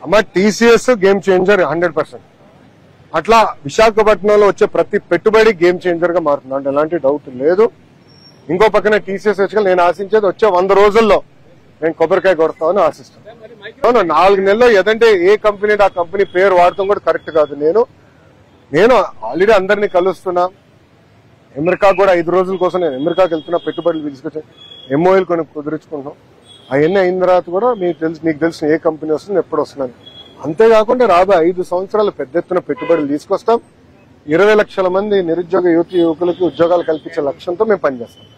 అమ్మ TCS game changer hundred percent అట్లా విశాఖపట్నంలో వచ్చే ప్రతి పెట్టుబడి గేమ్ చేంజర్ గా మారుతుంది అంటే ఎలాంటి డౌట్ లేదు ఇంకో పక్కన టీసీఎస్ వచ్చి నేను ఆశించేది వచ్చే వంద రోజుల్లో నేను కొబ్బరికాయ కొడతామని ఆశిస్తాను అవును నాలుగు నెలల్లో ఏదంటే ఏ కంపెనీ ఆ కంపెనీ పేరు వాడటం కూడా కరెక్ట్ కాదు నేను నేను ఆల్రెడీ అందరినీ కలుస్తున్నా అమెరికా కూడా ఐదు రోజుల కోసం నేను అమెరికాకి వెళ్తున్నా పెట్టుబడులు తీసుకొచ్చి ఎంఓఎల్ కొన్ని కుదుర్చుకుంటున్నాం అవన్నీ అయిన తర్వాత కూడా మీకు తెలుసు మీకు తెలిసిన ఏ కంపెనీ వస్తుంది ఎప్పుడు వస్తున్నాను అంతేకాకుండా రాబోయే ఐదు సంవత్సరాలు పెద్ద ఎత్తున పెట్టుబడులు తీసుకొస్తాం ఇరవై లక్షల మంది నిరుద్యోగ యువతి యువకులకి ఉద్యోగాలు కల్పించే లక్ష్యంతో మేము పనిచేస్తాం